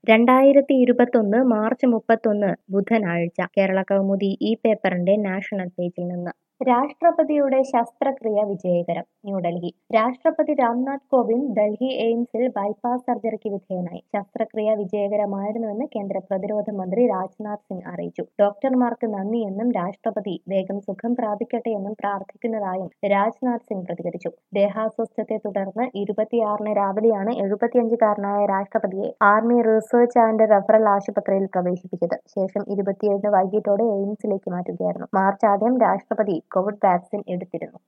രണ്ടായിരത്തി ഇരുപത്തൊന്ന് മാർച്ച് മുപ്പത്തൊന്ന് ബുധനാഴ്ച കേരള കൗമുദി ഈ പേപ്പറിന്റെ നാഷണൽ പേജിൽ നിന്ന് രാഷ്ട്രപതിയുടെ ശസ്ത്രക്രിയ വിജയകരം ന്യൂഡൽഹി രാഷ്ട്രപതി രാംനാഥ് കോവിന്ദ് ഡൽഹി എയിംസിൽ ബൈപ്പാസ് സർജറിക്ക് വിധേയനായി ശസ്ത്രക്രിയ വിജയകരമായിരുന്നുവെന്ന് കേന്ദ്ര പ്രതിരോധ മന്ത്രി രാജ്നാഥ് സിംഗ് അറിയിച്ചു ഡോക്ടർമാർക്ക് നന്ദിയെന്നും രാഷ്ട്രപതി വേഗം സുഖം പ്രാപിക്കട്ടെ എന്നും പ്രാർത്ഥിക്കുന്നതായും രാജ്നാഥ് സിംഗ് പ്രതികരിച്ചു ദേഹാസ്വസ്ഥത്തെ തുടർന്ന് ഇരുപത്തിയാറിന് രാവിലെയാണ് എഴുപത്തിയഞ്ചുകാരനായ രാഷ്ട്രപതിയെ ആർമി റിസർച്ച് ആൻഡ് റഫറൽ ആശുപത്രിയിൽ പ്രവേശിപ്പിച്ചത് ശേഷം ഇരുപത്തിയേഴിന് വൈകിട്ടോടെ എയിംസിലേക്ക് മാറ്റുകയായിരുന്നു മാർച്ച് ആദ്യം രാഷ്ട്രപതി കോവിഡ് വാക്സിൻ എടുത്തിരുന്നു